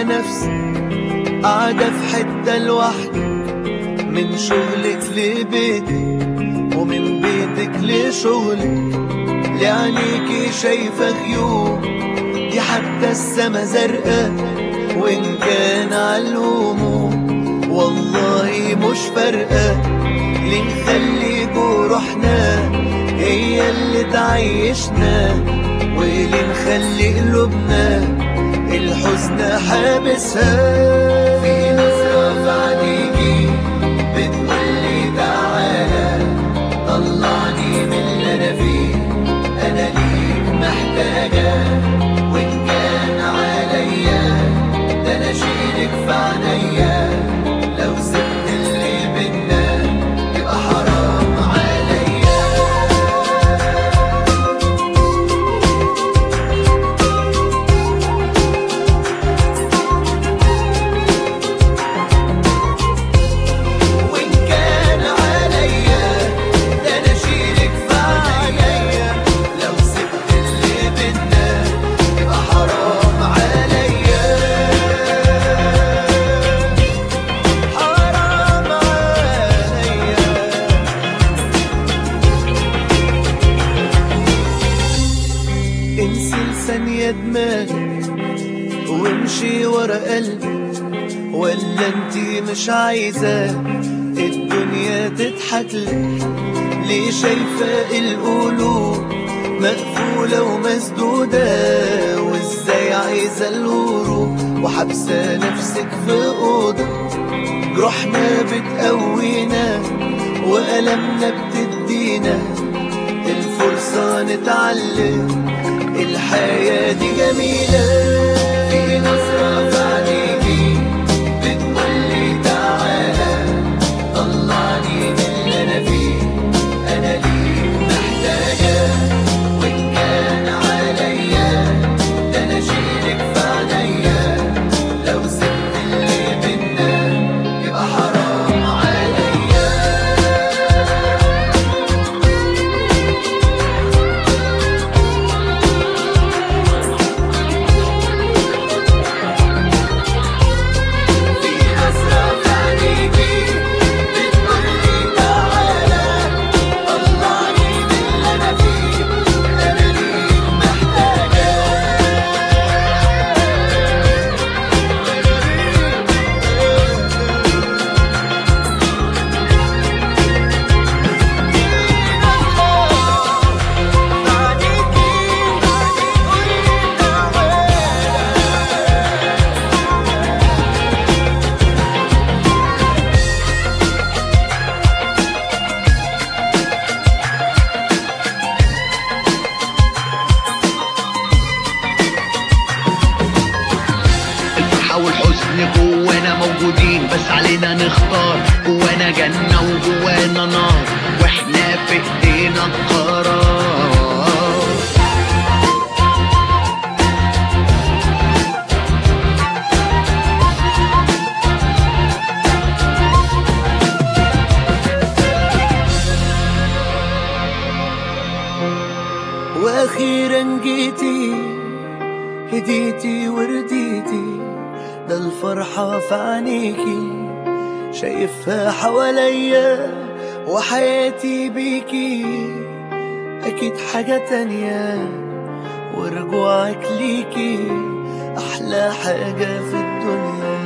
لقينا نفسك قاعدة في حتة لوحدك من شغلك لبيتك ومن بيتك لشغلك لعينيكي شايفة غيوم دي حتى السما زرقاء وإن كان عالهموم والله مش فارقة ليه نخلي جروحنا هي اللي تعيشنا وليه نخلي قلوبنا الحزن حابسها في نظرة في عينيكي بتقولي تعالى طلعني من اللي انا فيه انا ليك محتاجة وان كان عليا ده انا اشيلك في عينيا لو سبت اللي بينا يبقى حرام عليا وإن كان عليا ده أنا أشيلك في عينيا لو سبت اللي بينا يبقى حرام عليا حرام عليا انسي لثانية دماغك وامشي ورا قلبك ولا انتي مش عايزة الدنيا تضحك لك ليه شايفة القلوب مقفولة ومسدودة وازاي عايزة الهروب وحبسة نفسك في أوضة جروحنا بتقوينا وألمنا بتدينا الفرصة نتعلم الحياة دي جميلة في نظرة في عينيكي بتقولي تعالى طلعني من اللي أنا فيه أنا ليك محتاجة وإن كان عليا ده أنا أشيلك في عينيا لو سبت اللي بينا يبقى حرام عليا في نظرة في عينيكي بتقولي تعالى طلعني من اللي أنا فيه أنا ليك محتاجة الفرحة والحزن جوانا موجودين بس علينا نختار جوانا جنة وجوانا نار واحنا في ايدينا القرار واخيرا جيتي هديتي ورديتي ده الفرحة في عينيكي شايفها حواليا وحياتي بيكي أكيد حاجة تانية ورجوعك ليكي أحلى حاجة في الدنيا